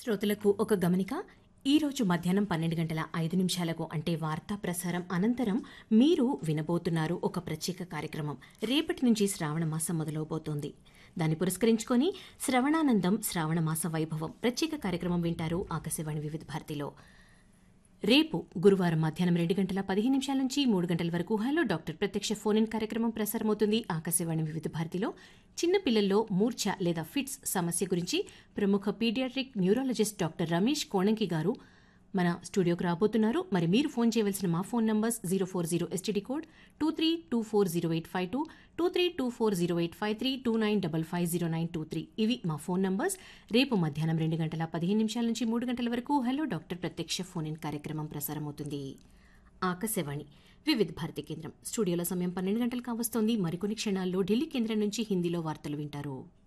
శ్రోతలకు ఒక గమనిక ఈ రోజు మధ్యాహ్నం పన్నెండు గంటల ఐదు నిమిషాలకు అంటే వార్తా ప్రసారం అనంతరం మీరు వినబోతున్నారు ఒక ప్రత్యేక కార్యక్రమం రేపటి నుంచి శ్రావణ మాసం మొదలవబోతోంది దాన్ని పురస్కరించుకొని శ్రవణానందం శ్రావణ మాస వైభవం ప్రత్యేక కార్యక్రమం వింటారు ఆకాశవాణి వివిధ భారతిలో రేపు గురువారం మధ్యాహ్నం రెండు గంటల పదిహేను నిమిషాల నుంచి మూడు గంటల వరకు హలో డాక్టర్ ప్రత్యక్ష ఫోన్ ఇన్ కార్యక్రమం ప్రసారమవుతుంది ఆకాశవాణి వివిధ భారతిలో చిన్నపిల్లల్లో మూర్ఛ లేదా ఫిట్స్ సమస్య గురించి ప్రముఖ paediatric neurologist doctor Ramesh Konanki గారు మన స్టూడియోకి రాబోతున్నారు మరి మీరు ఫోన్ చేయవలసిన మా phone numbers zero four zero STD code two three two four zero eight five two two three two four zero eight five three two nine double five zero nine two three ఇవి మా phone numbers రేపు మధ్యాహ్నం రెండు గంటల పదిహేను నిమిషాల నుంచి మూడు గంటల వరకు హలో డాక్టర్ ప్రత్యక్ష ఫోన్ ఇన్ కార్యక్రమం ప్రసారమవుతుంది ఆకాశవాణి వివిధ భారతి కేంద్రం స్టూడియోలో సమయం పన్నెండు గంటలు కావస్తోంది మరికొన్ని క్షణాల్లో ఢిల్లీ కేంద్రం నుంచి హిందీలో వార్తలు వింటారు